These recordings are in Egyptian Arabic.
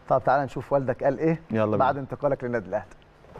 طب تعالى نشوف والدك قال ايه يلا بعد بينا. انتقالك للنادي الاهلي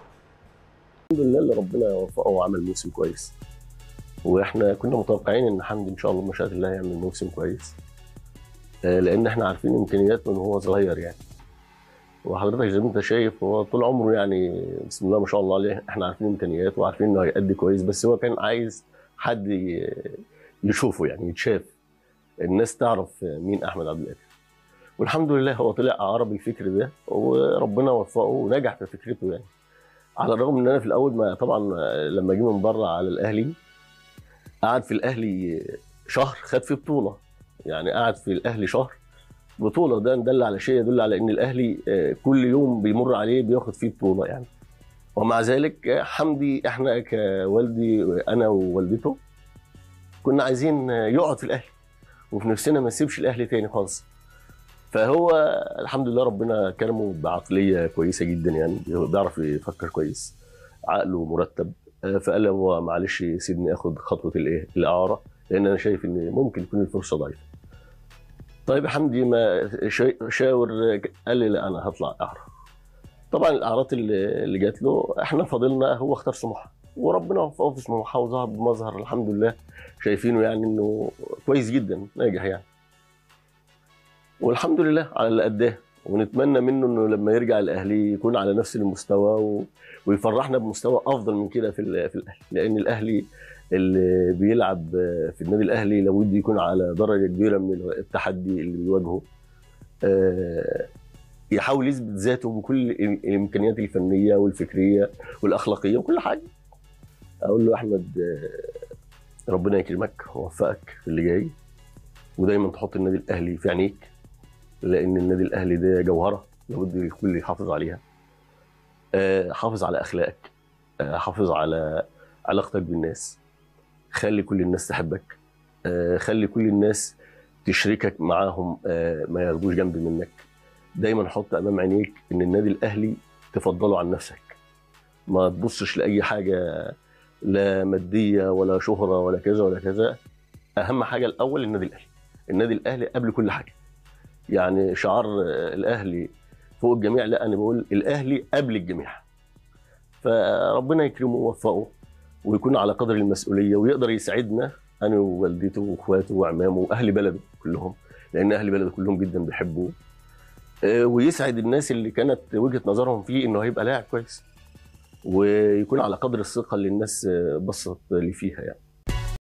الحمد لله اللي ربنا وفقه وعمل موسم كويس واحنا كنا متوقعين ان حمدي ان شاء الله مشاء الله يعمل موسم كويس آه، لان احنا عارفين امكانياته من هو صغير يعني وحضرتك زي ما انت شايف هو طول عمره يعني بسم الله ما شاء الله عليه احنا عارفين امكانياته وعارفين انه هيأدي كويس بس هو كان عايز حد ي- يشوفه يعني يتشاف الناس تعرف مين احمد عبد القادر والحمد لله هو طلع عربي الفكر ده وربنا وفقه ونجح في فكرته يعني على الرغم ان انا في الاول ما طبعا لما جه من بره على الاهلي قعد في الاهلي شهر خد فيه بطوله يعني قعد في الاهلي شهر بطوله ده دل على شيء يدل على ان الاهلي آه، كل يوم بيمر عليه بياخد فيه بطوله يعني ومع ذلك آه، حمدي احنا كوالدي انا ووالدته كنا عايزين آه، يقعد في الاهلي وفي نفسنا ما يسيبش الاهلي تاني خالص فهو الحمد لله ربنا كرمه بعقليه كويسه جدا يعني بيعرف يفكر كويس عقله مرتب آه، فقال لي هو معلش سيبني اخد خطوه الايه الاعاره لان انا شايف ان ممكن تكون الفرصه ضعيفه طيب يا حمدي ما شا- شاور قال لي لا انا هطلع اعاره طبعا الاعارات اللي اللي جات له احنا فاضلنا هو اختار سموحه وربنا وفقه في سموحه وظهر بمظهر الحمد لله شايفينه يعني انه كويس جدا ناجح يعني والحمد لله على اللي قداه ونتمنى منه انه لما يرجع الاهلي يكون على نفس المستوى و... ويفرحنا بمستوى افضل من كده في ال- في الاهلي لان الاهلي اللي بيلعب في النادي الاهلي لابد يكون على درجه كبيره من التحدي اللي بيواجهه آه، يحاول يثبت ذاته بكل ال- الامكانيات الفنيه والفكريه والاخلاقيه وكل حاجه اقول له احمد آه، ربنا يكرمك ويوفقك في اللي جاي ودايما تحط النادي الاهلي في عينيك لان النادي الاهلي ده جوهره لابد الكل يحافظ عليها آه، حافظ على اخلاقك آه، حافظ على علاقتك بالناس خلي كل الناس تحبك آه، خلي كل الناس تشركك معاهم آه، ما ياخدوش جنب منك دايما حط امام عينيك ان النادي الاهلي تفضله عن نفسك ما تبصش لاي حاجه لا ماديه ولا شهره ولا كذا ولا كذا اهم حاجه الاول النادي الاهلي النادي الاهلي قبل كل حاجه يعني شعار آه، الاهلي فوق الجميع لا انا بقول الاهلي قبل الجميع فربنا يكرمه ويوفقه ويكون على قدر المسؤوليه ويقدر يساعدنا انا ووالدته واخواته وعمامه واهل بلده كلهم لان اهل بلده كلهم جدا بيحبوه آه، ويسعد الناس اللي كانت وجهه نظرهم فيه انه هيبقى لاعب كويس ويكون على قدر الثقه اللي الناس آه، بصت لي فيها يعني